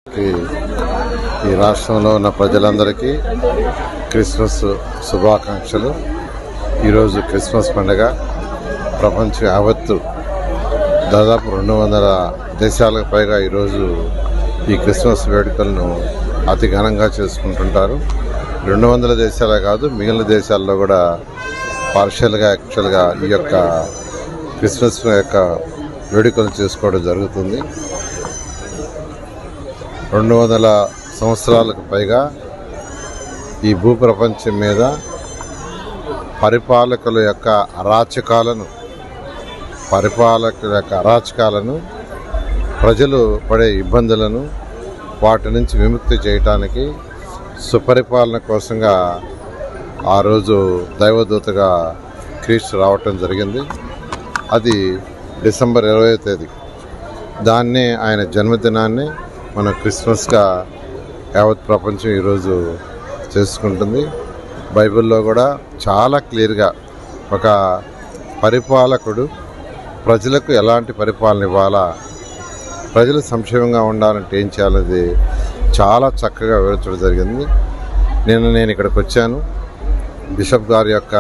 ఈ- ఈ రాష్ట్రంలో ఉన్న ప్రజలందరికీ క్రిస్మస్ శుభాకాంక్షలు ఈరోజు క్రిస్మస్ పండుగ ప్రపంచ యావత్తు దాదాపు రెండు వందల దేశాలకు పైగా ఈరోజు ఈ క్రిస్మస్ వేడుకలను అతి ఘనంగా చేసుకుంటుంటారు రెండు వందల దేశాలే కాదు మిగిలిన దేశాల్లో కూడా పార్షియల్గా యాక్చువల్గా ఈ యొక్క క్రిస్మస్ యొక్క వేడుకలు చేసుకోవడం జరుగుతుంది రెండు వందల సంవత్సరాలకు పైగా ఈ భూప్రపంచం మీద పరిపాలకుల యొక్క అరాచకాలను పరిపాలకుల యొక్క అరాచకాలను ప్రజలు పడే ఇబ్బందులను వాటి నుంచి విముక్తి చేయటానికి సుపరిపాలన కోసంగా ఆ రోజు దైవదూతగా క్రీస్తు రావటం జరిగింది అది డిసెంబర్ ఇరవై తేదీ దాన్నే ఆయన జన్మదినాన్ని మన క్రిస్మస్గా యావత్ ప్రపంచం ఈరోజు చేసుకుంటుంది బైబిల్లో కూడా చాలా క్లియర్గా ఒక పరిపాలకుడు ప్రజలకు ఎలాంటి పరిపాలన ఇవ్వాలా ప్రజలు సంక్షేమంగా ఉండాలంటే ఏం చేయాలనేది చాలా చక్కగా వివరించడం జరిగింది నేను నేను ఇక్కడికి వచ్చాను బిషప్ గారి యొక్క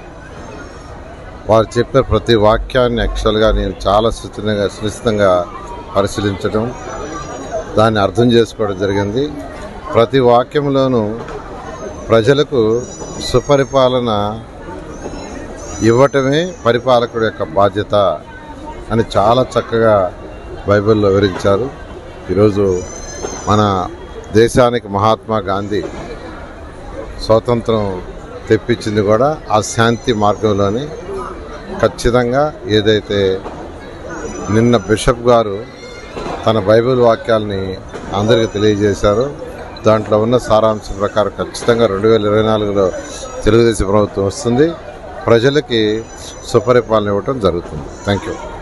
వారు చెప్పే ప్రతి వాక్యాన్ని యాక్చువల్గా నేను చాలా సుచితంగా సునిశ్చితంగా పరిశీలించడం దాన్ని అర్థం చేసుకోవడం జరిగింది ప్రతి వాక్యంలోనూ ప్రజలకు సుపరిపాలన ఇవ్వటమే పరిపాలకుడి యొక్క బాధ్యత అని చాలా చక్కగా బైబిల్లో వివరించారు ఈరోజు మన దేశానికి మహాత్మా గాంధీ స్వాతంత్రం తెప్పించింది కూడా ఆ శాంతి మార్గంలోనే ఖచ్చితంగా ఏదైతే నిన్న బిషప్ గారు తన బైబిల్ వాక్యాల్ని అందరికీ తెలియజేశారో దాంట్లో ఉన్న సారాంశం ప్రకారం ఖచ్చితంగా రెండు వేల ఇరవై నాలుగులో తెలుగుదేశం ప్రభుత్వం వస్తుంది ప్రజలకి సుపరిపాలన ఇవ్వటం జరుగుతుంది థ్యాంక్ యూ